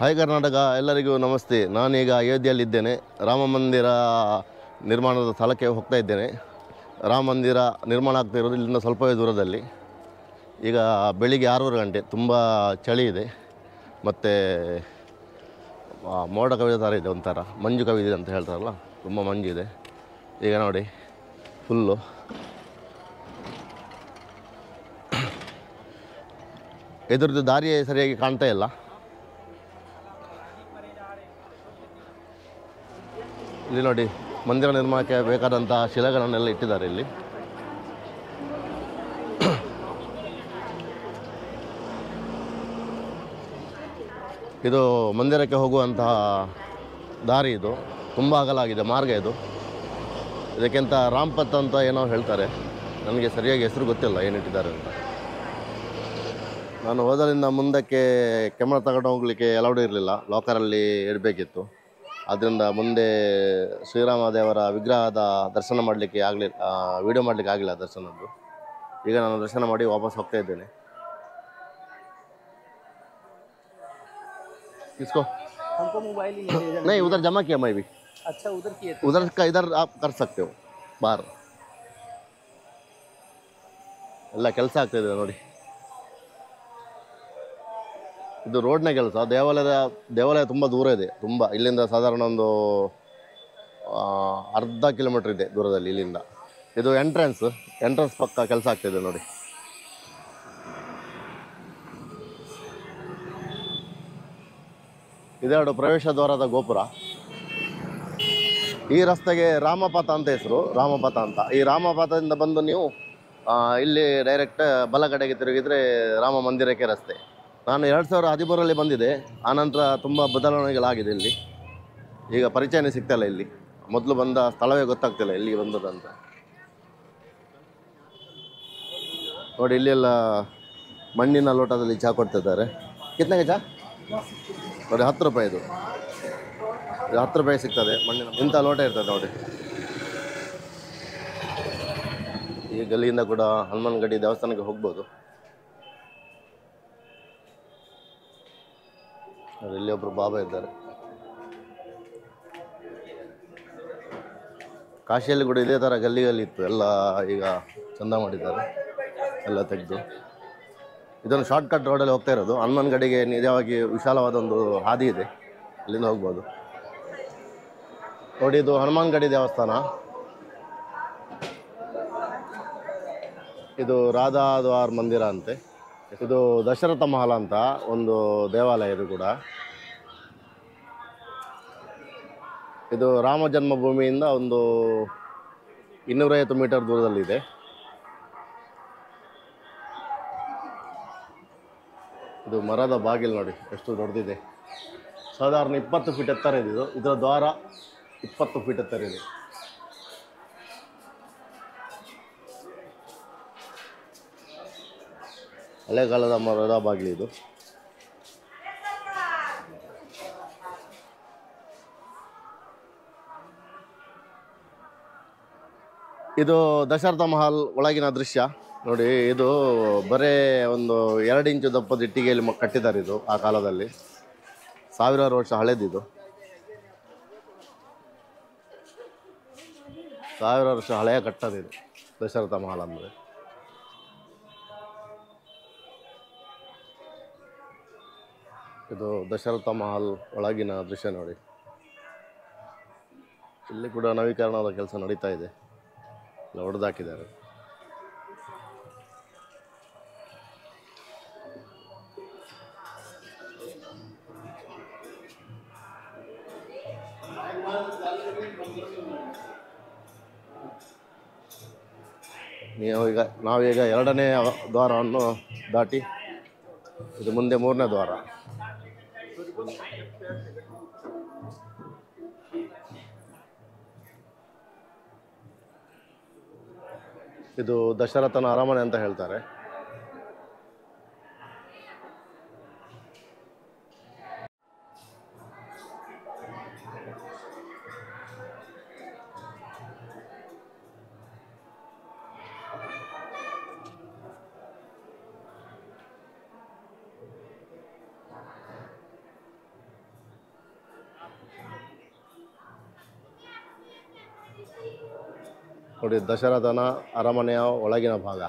hi Karnataka ಎಲ್ಲರಿಗೂ ನಮಸ್ತೆ ನಾನೀಗ ಅಯೋಧ್ಯೆಯಲ್ಲಿದ್ದೇನೆ ರಾಮ ಮಂದಿರ ನಿರ್ಮಾಣದ ಸ್ಥಳಕ್ಕೆ ಹೋಗ್ತಾ ಇದ್ದೇನೆ ರಾಮ ಮಂದಿರ ನಿರ್ಮಾಣ ಆಗ್ತಾ ಇರೋದು ಇಲ್ಲಿಂದ ಸ್ವಲ್ಪವೇ ದೂರದಲ್ಲಿ ಈಗ ಬೆಳಿಗ್ಗೆ ಆರೂವರೆ ಗಂಟೆ ತುಂಬ ಚಳಿ ಇದೆ ಮತ್ತು ಆ, ಮೋಡ ಕವಿದ ಥರ ಇದೆ ಒಂಥರ ಮಂಜು ಕವಿದಿದೆ ಅಂತ ಹೇಳ್ತಾರಲ್ಲ ತುಂಬ ಮಂಜು ಇದೆ ಈಗ ನೋಡಿ ಫುಲ್ಲು ಎದುರದ್ದು ದಾರಿಯೇ ಸರಿಯಾಗಿ ಕಾಣ್ತಾ ಇಲ್ಲ ಇಲ್ಲಿ ನೋಡಿ ಮಂದಿರ ನಿರ್ಮಾಣಕ್ಕೆ ಬೇಕಾದಂತಹ ಶಿಲೆಗಳನ್ನೆಲ್ಲ ಇಟ್ಟಿದ್ದಾರೆ ಇಲ್ಲಿ ಇದು ಮಂದಿರಕ್ಕೆ ಹೋಗುವಂತಹ ದಾರಿ ಇದು ತುಂಬ ಅಗಲಾಗಿದೆ ಮಾರ್ಗ ಇದು ಇದಕ್ಕಿಂತ ರಾಮ್ಪತ್ ಅಂತ ಏನೋ ಹೇಳ್ತಾರೆ ನನಗೆ ಸರಿಯಾಗಿ ಹೆಸರು ಗೊತ್ತಿಲ್ಲ ಏನಿಟ್ಟಿದ್ದಾರೆ ಅಂತ ನಾನು ಹೋದರಿಂದ ಮುಂದಕ್ಕೆ ಕ್ಯಾಮ್ರಾ ತಗೊಂಡು ಹೋಗಲಿಕ್ಕೆ ಅಲೌಡ್ ಇರಲಿಲ್ಲ ಲಾಕರಲ್ಲಿ ಇಡಬೇಕಿತ್ತು ಆದ್ದರಿಂದ ಮುಂದೆ ಶ್ರೀರಾಮ ದೇವರ ವಿಗ್ರಹದ ದರ್ಶನ ಮಾಡಲಿಕ್ಕೆ ಆಗಲಿ ವಿಡಿಯೋ ಮಾಡಲಿಕ್ಕೆ ಆಗಿಲ್ಲ ದರ್ಶನದ್ದು ಈಗ ನಾನು ದರ್ಶನ ಮಾಡಿ ವಾಪಸ್ ಹೋಗ್ತಾ ಇದ್ದೇನೆ इसको हमको मोबाइल ही नहीं दे नहीं उधर जमा किया मैं भी अच्छा उधर किए थे उधर का इधर आप कर सकते हो बाहर ಎಲ್ಲ ಕೆಲಸ ಆಗ್ತಿದೆ ನೋಡಿ ಇದು ರೋಡ್ನ ಕೆಲಸ ದೇವಾಲಯದ ದೇವಾಲಯ ತುಂಬ ದೂರ ಇದೆ ತುಂಬ ಇಲ್ಲಿಂದ ಸಾಧಾರಣ ಒಂದು ಆ, ಅರ್ಧ ಕಿಲೋಮೀಟರ್ ಇದೆ ದೂರದಲ್ಲಿ ಇಲ್ಲಿಂದ ಇದು ಎಂಟ್ರೆನ್ಸ್ ಎಂಟ್ರೆನ್ಸ್ ಪಕ್ಕ ಕೆಲಸ ಆಗ್ತಿದೆ ನೋಡಿ ಇದೆರಡು ಪ್ರವೇಶ ದ್ವಾರದ ಗೋಪುರ ಈ ರಸ್ತೆಗೆ ರಾಮಪಥ ಅಂತ ಹೆಸರು ರಾಮಪಥ ಅಂತ ಈ ರಾಮಪಥದಿಂದ ಬಂದು ನೀವು ಆ, ಇಲ್ಲಿ ಡೈರೆಕ್ಟ್ ಬಲಗಡೆಗೆ ತಿರುಗಿದ್ರೆ ರಾಮ ಮಂದಿರಕ್ಕೆ ರಸ್ತೆ ನಾನು ಎರಡು ಸಾವಿರ ಹದಿಮೂರರಲ್ಲಿ ಬಂದಿದೆ ಆನಂತರ ತುಂಬ ಬದಲಾವಣೆಗಳಾಗಿದೆ ಇಲ್ಲಿ ಈಗ ಪರಿಚಯನೇ ಸಿಗ್ತಾಯಿಲ್ಲ ಇಲ್ಲಿ ಮೊದಲು ಬಂದ ಸ್ಥಳವೇ ಗೊತ್ತಾಗ್ತಿಲ್ಲ ಇಲ್ಲಿ ಬಂದದಂತ ನೋಡಿ ಇಲ್ಲೆಲ್ಲ ಮಣ್ಣಿನ ಲೋಟದಲ್ಲಿ ಚಹಾ ಕೊಡ್ತಿದ್ದಾರೆ ಕಿತ್ನಾಗೆ ಚಹಾ ನೋಡಿ ಹತ್ತು ರೂಪಾಯಿ ಇದು ಇದು ಹತ್ತು ರೂಪಾಯಿ ಸಿಗ್ತದೆ ಮಣ್ಣಿನ ಇಂಥ ಲೋಟ ಇರ್ತದೆ ನೋಡಿ ಈ ಗಲ್ಲಿಯಿಂದ ಕೂಡ ಹನುಮಾನ್ ಗಡಿ ದೇವಸ್ಥಾನಕ್ಕೆ ಹೋಗ್ಬೋದು ನೋಡಿ, ಇಲ್ಲಿ ಒಬ್ರು ಬಾಬಾ ಇದ್ದಾರೆ ಕಾಶಿಯಲ್ಲಿ ಕೂಡ ಇದೇ ಥರ ಗಲ್ಲಿ ಗಲ್ಲಿ ಇತ್ತು ಎಲ್ಲ ಈಗ ಚಂದ ಮಾಡಿದ್ದಾರೆ ಎಲ್ಲ ತೆಗೆದು ಇದೊಂದು ಶಾರ್ಟ್ ಕಟ್ ರೋಡಲ್ಲಿ ಹೋಗ್ತಾ ಇರೋದು ಹನುಮಾನ್ ಗಡಿಗೆ ನಿಜವಾಗಿ ವಿಶಾಲವಾದ ಒಂದು ಹಾದಿ ಇದೆ ಇಲ್ಲಿಂದ ಹೋಗ್ಬೋದು ನೋಡಿ ಇದು ಹನುಮಾನ್ ಗಡಿ ದೇವಸ್ಥಾನ ಇದು ರಾಧಾದ್ವಾರ್ ಮಂದಿರ ಅಂತೆ ಇದು ದಶರಥ ಮಹಲ್ ಅಂತ ಒಂದು ದೇವಾಲಯ ಇದು ಕೂಡ ಇದು ರಾಮ ಜನ್ಮಭೂಮಿಯಿಂದ ಒಂದು ಇನ್ನೂರೈವತ್ತು ಮೀಟರ್ ದೂರದಲ್ಲಿದೆ ಇದು ಮರದ ಬಾಗಿಲು ನೋಡಿ ಎಷ್ಟು ದೊಡ್ಡದಿದೆ ಸಾಧಾರಣ ಇಪ್ಪತ್ತು ಫೀಟ್ ಎತ್ತರ ಇದೆ ಇದು ಇದರ ದ್ವಾರ ಇಪ್ಪತ್ತು ಫೀಟ್ ಎತ್ತರ ಇದೆ ಹಳೆಗಾಲದ ಮರದ ಬಾಗಿಲು ಇದು ಇದು ದಶರಥ ಮಹಲ್ ಒಳಗಿನ ದೃಶ್ಯ ನೋಡಿ ಇದು ಬರೇ ಒಂದು ಎರಡು ಇಂಚು ದಪ್ಪದ ಇಟ್ಟಿಗೆಯಲ್ಲಿ ಮ- ಕಟ್ಟಿದ್ದಾರೆ ಇದು ಆ ಕಾಲದಲ್ಲಿ ಸಾವಿರಾರು ವರ್ಷ ಹಳೆದಿದು ಸಾವಿರಾರು ವರ್ಷ ಹಳೆಯ ಕಟ್ಟದಿದೆ ದಶರಥ ಮಹಲ್ ಅಂದರೆ ಇದು ದಶರಥ ಮಹಲ್ ಒಳಗಿನ ದೃಶ್ಯ ನೋಡಿ ಇಲ್ಲಿ ಕೂಡ ನವೀಕರಣದ ಕೆಲಸ ನಡೀತಾ ಇದೆ ಎಲ್ಲ ಹೊಡೆದಾಕಿದ್ದಾರೆ ನೀವು ಈಗ ನಾವೀಗ ಎರಡನೇ ದ್ವಾರವನ್ನು ದಾಟಿ ಇದು ಮುಂದೆ ಮೂರನೇ ದ್ವಾರ ಇದು ದಶರಥನ ಅರಮನೆ ಅಂತ ಹೇಳ್ತಾರೆ ನೋಡಿ ದಶರಥನ ಅರಮನೆಯ ಒಳಗಿನ ಭಾಗ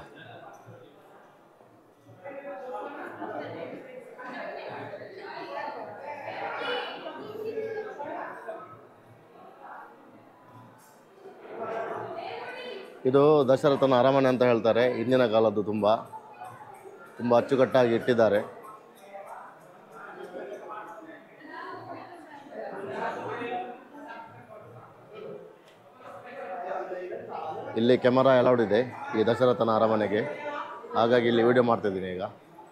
ಇದು ದಶರಥನ ಅರಮನೆ ಅಂತ ಹೇಳ್ತಾರೆ ಹಿಂದಿನ ಕಾಲದ್ದು ತುಂಬ ತುಂಬ ಅಚ್ಚುಕಟ್ಟಾಗಿ ಇಟ್ಟಿದ್ದಾರೆ ಇಲ್ಲಿ ಕ್ಯಾಮರಾ ಅಲೌಡ್ ಇದೆ ಈ ದಶರಥನ ಅರಮನೆಗೆ ಹಾಗಾಗಿ ಇಲ್ಲಿ ವಿಡಿಯೋ ಮಾಡ್ತಿದ್ದೀನಿ ಈಗ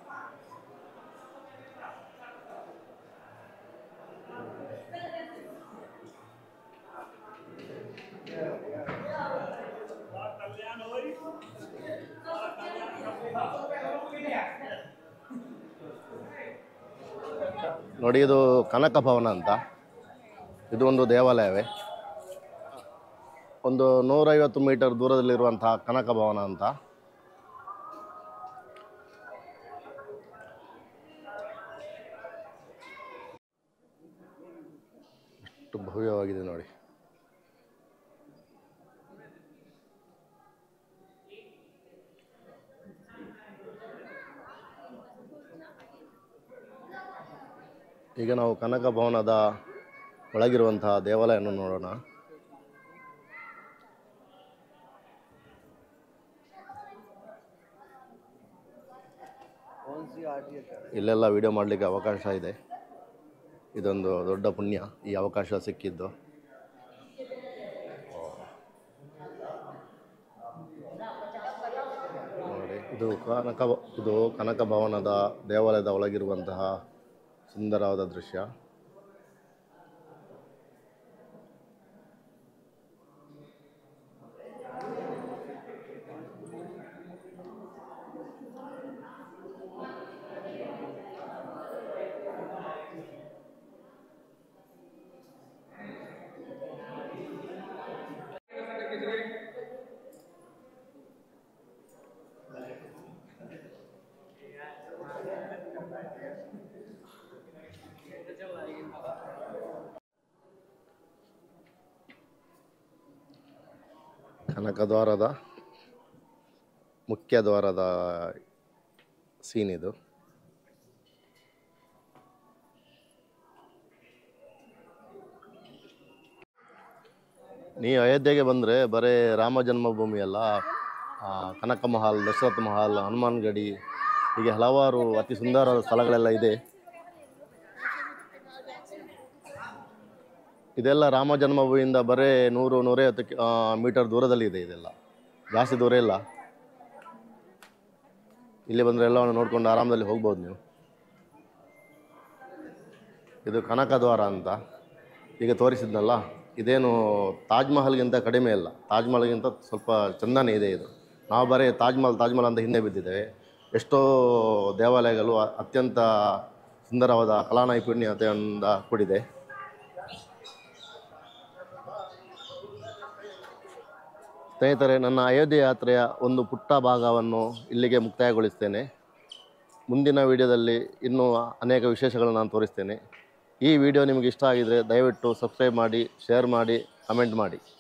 ನೋಡಿ ಇದು ಕನಕ ಭವನ ಅಂತ ಇದು ಒಂದು ದೇವಾಲಯವೇ ಒಂದು ನೂರೈವತ್ತು ಮೀಟರ್ ದೂರದಲ್ಲಿರುವಂತಹ ಕನಕ ಭವನ ಅಂತ ಎಷ್ಟು ಭವ್ಯವಾಗಿದೆ ನೋಡಿ ಈಗ ನಾವು ಕನಕ ಭವನದ ಒಳಗಿರುವಂತಹ ದೇವಾಲಯವನ್ನು ನೋಡೋಣ कौन सी आरती है ಇಲ್ಲೆಲ್ಲ ವಿಡಿಯೋ ಮಾಡಲಿಕ್ಕೆ ಅವಕಾಶ ಇದೆ ಇದೊಂದು ದೊಡ್ಡ ಪುಣ್ಯ ಈ ಅವಕಾಶ ಸಿಕ್ಕಿದ್ದು ನೋಡಿ ಇದು ಕನಕ ಇದು ಕನಕ ಭವನದ ದೇವಾಲಯದ ಒಳಗಿರುವಂತಹ ಸುಂದರವಾದ ದೃಶ್ಯ ಕನಕದ್ವಾರದ ಮುಖ್ಯ ದ್ವಾರದ ಸೀನ್ ಇದು ನೀ ಅಯೋಧ್ಯೆಗೆ ಬಂದರೆ ಬರೀ ರಾಮ ಜನ್ಮಭೂಮಿ ಅಲ್ಲ ಆ, ಕನಕ ಮಹಲ್ ದಶರಥ ಮಹಲ್ ಹನುಮಾನ್ ಗಡಿ ಹೀಗೆ ಹಲವಾರು ಅತಿ ಸುಂದರವಾದ ಸ್ಥಳಗಳೆಲ್ಲ ಇದೆ ಇದೆಲ್ಲ ರಾಮ ಜನ್ಮಭೂಮಿಯಿಂದ ಬರೀ ನೂರು ನೂರೈವತ್ತು ಕಿ- ಆ, ಮೀಟರ್ ದೂರದಲ್ಲಿ ಇದೆ ಇದೆಲ್ಲ ಜಾಸ್ತಿ ದೂರ ಇಲ್ಲ ಇಲ್ಲಿ ಬಂದರೆ ಎಲ್ಲವನ್ನು ನೋಡ್ಕೊಂಡು ಆರಾಮದಲ್ಲಿ ಹೋಗ್ಬೋದು ನೀವು ಇದು ಕನಕ ದ್ವಾರ ಅಂತ ಈಗ ತೋರಿಸಿದ್ನಲ್ಲ ಇದೇನು ತಾಜ್ ಮಹಲ್ಗಿಂತ ಕಡಿಮೆ ಇಲ್ಲ ತಾಜ್ ಮಹಲ್ಗಿಂತ ಸ್ವಲ್ಪ ಚಂದನೇ ಇದೆ ಇದು ನಾವು ಬರೀ ತಾಜ್ ಮಹಲ್ ತಾಜ್ ಮಹಲ್ ಅಂತ ಹಿಂದೆ ಬಿದ್ದಿದ್ದೇವೆ ಎಷ್ಟೋ ದೇವಾಲಯಗಳು ಅ- ಅತ್ಯಂತ ಸುಂದರವಾದ ಕಲಾ ನೈಪುಣ್ಯತೆಯಿಂದ ಕೂಡಿದೆ ಸ್ನೇಹಿತರೆ ನನ್ನ ಅಯೋಧ್ಯೆ ಯಾತ್ರೆಯ ಒಂದು ಪುಟ್ಟ ಭಾಗವನ್ನು ಇಲ್ಲಿಗೆ ಮುಕ್ತಾಯಗೊಳಿಸ್ತೇನೆ ಮುಂದಿನ ವಿಡಿಯೋದಲ್ಲಿ ಇನ್ನೂ ಅನೇಕ ವಿಶೇಷಗಳನ್ನು ನಾನು ತೋರಿಸ್ತೇನೆ ಈ ವಿಡಿಯೋ ನಿಮಗೆ ಇಷ್ಟ ಆಗಿದರೆ ದಯವಿಟ್ಟು ಸಬ್ಸ್ಕ್ರೈಬ್ ಮಾಡಿ ಶೇರ್ ಮಾಡಿ ಕಮೆಂಟ್ ಮಾಡಿ